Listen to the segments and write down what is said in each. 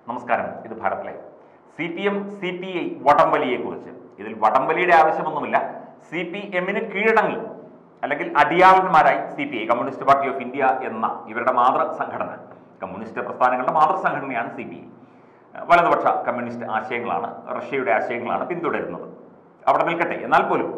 നമസ്കാരം ഇത് Bharat live C P M C P I വടംവലിയെ കുറിച്ച് ഇതിൽ വടംവലിയുടെ ആവശ്യമൊന്നുമില്ല സി പി എമ്മിന് കീഴടങ്ങി അല്ലെങ്കിൽ അടിയാളന്മാരായി C P I Communist Party of India എന്ന ഇവരുടെ മാതൃ സംഘടന കമ്മ്യൂണിസ്റ്റ് പ്രസ്ഥാനങ്ങളുടെ മാതൃസംഘടനയാണ് സി പി ഐ വലതുപക്ഷ കമ്മ്യൂണിസ്റ്റ് ആശയങ്ങളാണ് റഷ്യയുടെ ആശയങ്ങളാണ് പിന്തുടരുന്നത് അവിടെ നിൽക്കട്ടെ എന്നാൽ പോലും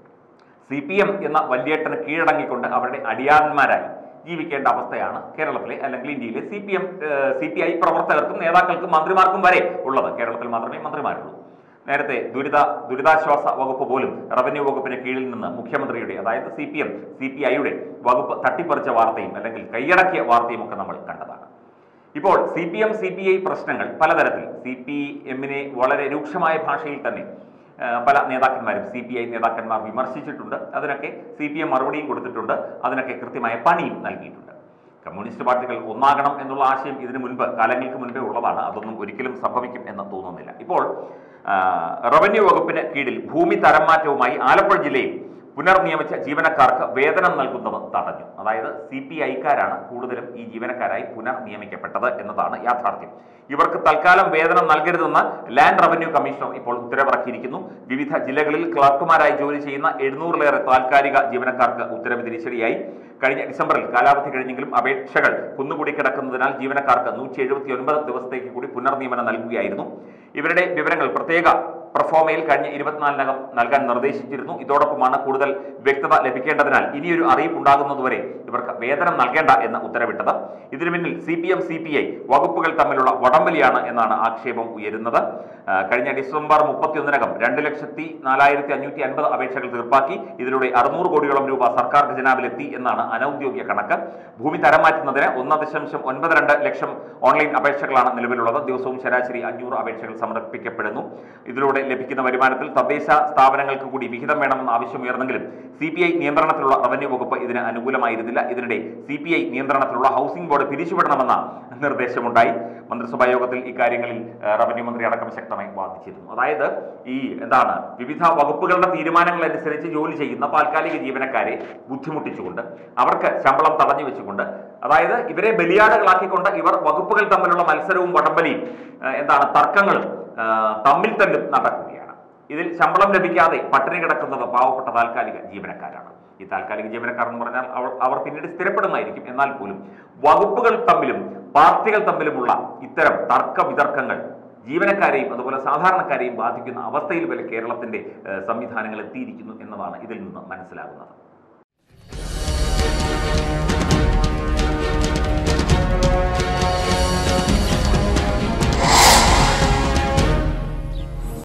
സി പി എം എന്ന വല്യേട്ടന് കീഴടങ്ങിക്കൊണ്ട് അവരുടെ അടിയാന്മാരായി ജീവിക്കേണ്ട അവസ്ഥയാണ് കേരളത്തിലെ അല്ലെങ്കിൽ ഇന്ത്യയിലെ C P M C P I പ്രവർത്തകർക്കും നേതാക്കൾക്കും മന്ത്രിമാർക്കും വരെ ഉള്ളത് കേരളത്തിൽ മാത്രമേ മന്ത്രിമാരുള്ളൂ നേരത്തെ ദുരിത ദുരിതാശ്വാസ വകുപ്പ് പോലും റവന്യൂ വകുപ്പിന് കീഴിൽ നിന്ന് മുഖ്യമന്ത്രിയുടെ അതായത് C P M C P ഐയുടെ വകുപ്പ് തട്ടിപ്പറിച്ച വാർത്തയും അല്ലെങ്കിൽ കൈയടക്കിയ വാർത്തയും ഒക്കെ നമ്മൾ കണ്ടതാണ് ഇപ്പോൾ C P M C P I പ്രശ്നങ്ങൾ പലതരത്തിൽ സി പി എമ്മിനെ വളരെ രൂക്ഷമായ ഭാഷയിൽ തന്നെ ആ, പല നേതാക്കന്മാരും സി പി ഐ നേതാക്കന്മാർ വിമർശിച്ചിട്ടുണ്ട് അതിനൊക്കെ സി പി എം മറുപടിയും കൊടുത്തിട്ടുണ്ട് അതിനൊക്കെ കൃത്യമായ പണിയും നൽകിയിട്ടുണ്ട് കമ്മ്യൂണിസ്റ്റ് പാർട്ടികൾ ഒന്നാകണം എന്നുള്ള ആശയം ഇതിനു മുൻപ് കാലങ്ങൾക്ക് മുൻപേ ഉള്ളതാണ് അതൊന്നും ഒരിക്കലും സംഭവിക്കും എന്ന് തോന്നുന്നില്ല ഇപ്പോൾ ആ, റവന്യൂ വകുപ്പിന് കീഴിൽ ഭൂമി തരം മാറ്റവുമായി ആലപ്പുഴ ജില്ലയിൽ പുനർനിയമിച്ച ജീവനക്കാർക്ക് വേതനം നൽകുന്നത് തടഞ്ഞു അതായത് സി പി ഐക്കാരാണ് കൂടുതലും ഈ ജീവനക്കാരായി പുനർനിയമിക്കപ്പെട്ടത് എന്നതാണ് യാഥാർത്ഥ്യം ഇവർക്ക് തൽക്കാലം വേതനം നൽകരുതെന്ന് ലാൻഡ് റവന്യൂ കമ്മീഷണർ ഇപ്പോൾ ഉത്തരവിറക്കിയിരിക്കുന്നു വിവിധ ജില്ലകളിൽ ക്ലർക്കുമാരായി ജോലി ചെയ്യുന്ന എഴുന്നൂറിലേറെ താൽക്കാലിക ജീവനക്കാർക്ക് ഉത്തരവ് തിരിച്ചടിയായി കഴിഞ്ഞ ഡിസംബറിൽ കാലാവധി കഴിഞ്ഞെങ്കിലും അപേക്ഷകൾ കുന്നുകൂടി കിടക്കുന്നതിനാൽ ജീവനക്കാർക്ക് നൂറ്റി എഴുപത്തി ഒൻപത് ദിവസത്തേക്ക് കൂടി പുനർനിയമനം നൽകുകയായിരുന്നു ഇവരുടെ വിവരങ്ങൾ പ്രത്യേക പ്രഫോമയിൽ കഴിഞ്ഞ ഇരുപത്തിനാലിനകം നൽകാൻ നിർദ്ദേശിച്ചിരുന്നു ഇതോടൊപ്പമാണ് കൂടുതൽ വ്യക്തത ലഭിക്കേണ്ടതിനാൽ ഇനിയൊരു അറിയിപ്പ് ഉണ്ടാകുന്നതുവരെ ഇവർക്ക് വേതനം നൽകേണ്ട എന്ന് ഉത്തരവിട്ടത് ഇതിനു പിന്നിൽ C P M C P I വകുപ്പുകൾ തമ്മിലുള്ള വടംവലിയാണ് എന്നാണ് ആക്ഷേപം ഉയരുന്നത് ആ, കഴിഞ്ഞ ഡിസംബർ മുപ്പത്തിയൊന്നിനകം രണ്ട് ലക്ഷത്തി നാലായിരത്തി അഞ്ഞൂറ്റി അൻപത് അപേക്ഷകൾ തീർപ്പാക്കി ഇതിലൂടെ അറുന്നൂറ് കോടിയോളം രൂപ സർക്കാർ ഖജനാവിലെത്തി എന്നാണ് അനൌദ്യോഗിക കണക്ക് ഭൂമി തരം മാറ്റുന്നതിന് ഒന്ന് ദശാംശം ഒൻപത് രണ്ട് ലക്ഷം ഓൺലൈൻ അപേക്ഷകളാണ് നിലവിലുള്ളത് ദിവസവും ശരാശരി അഞ്ഞൂറ് അപേക്ഷകൾ സമർപ്പിക്കപ്പെടുന്നു ഇതിലൂടെ ലഭിക്കുന്ന വരുമാനത്തിൽ തദ്ദേശ സ്ഥാപനങ്ങൾക്ക് കൂടി വിഹിതം വേണമെന്ന ആവശ്യമുയർന്നെങ്കിലും സി പി ഐ നിയന്ത്രണത്തിലുള്ള റവന്യൂ വകുപ്പ് ഇതിന് അനുകൂലമായിരുന്നില്ല ഇതിനിടെ സി പി ഐ നിയന്ത്രണത്തിലുള്ള ഹൗസിംഗ് ബോർഡ് പിരിച്ചുവിടണമെന്ന നിർദ്ദേശമുണ്ടായി മന്ത്രിസഭാ യോഗത്തിൽ ഇക്കാര്യങ്ങളിൽ ഏഹ്, റവന്യൂ മന്ത്രി അടക്കം ശക്തമായി വാദിച്ചിരുന്നു അതായത് ഈ എന്താണ് വിവിധ വകുപ്പുകളുടെ തീരുമാനങ്ങൾ അനുസരിച്ച് ജോലി ചെയ്യുന്ന താൽക്കാലിക ജീവനക്കാരെ ബുദ്ധിമുട്ടിച്ചുകൊണ്ട് അവർക്ക് ശമ്പളം തടഞ്ഞു വെച്ചുകൊണ്ട് അതായത് ഇവരെ ബലിയാടുകളാക്കിക്കൊണ്ട് ഇവർ വകുപ്പുകൾ തമ്മിലുള്ള മത്സരവും വടംവലിയും ഏഹ്, എന്താണ് തർക്കങ്ങളും ഏഹ്, തമ്മിൽ തല്ലും നടക്കുകയാണ് ഇതിൽ ശമ്പളം ലഭിക്കാതെ പട്ടിണി കിടക്കുന്നത് പാവപ്പെട്ട താൽക്കാലിക ജീവനക്കാരാണ് ഈ താൽക്കാലിക ജീവനക്കാർ എന്ന് പറഞ്ഞാൽ അവർ അവർ പിന്നീട് സ്ഥിരപ്പെടുമായിരിക്കും എന്നാൽ പോലും വകുപ്പുകൾ തമ്മിലും പാർട്ടികൾ തമ്മിലുമുള്ള ഇത്തരം തർക്ക വിതർക്കങ്ങൾ ജീവനക്കാരെയും അതുപോലെ സാധാരണക്കാരെയും ബാധിക്കുന്ന അവസ്ഥയിൽ വരെ കേരളത്തിന്റെ ഏഹ്, സംവിധാനങ്ങൾ എത്തിയിരിക്കുന്നു എന്നതാണ് ഇതിൽ നിന്ന് മനസ്സിലാകുന്നത്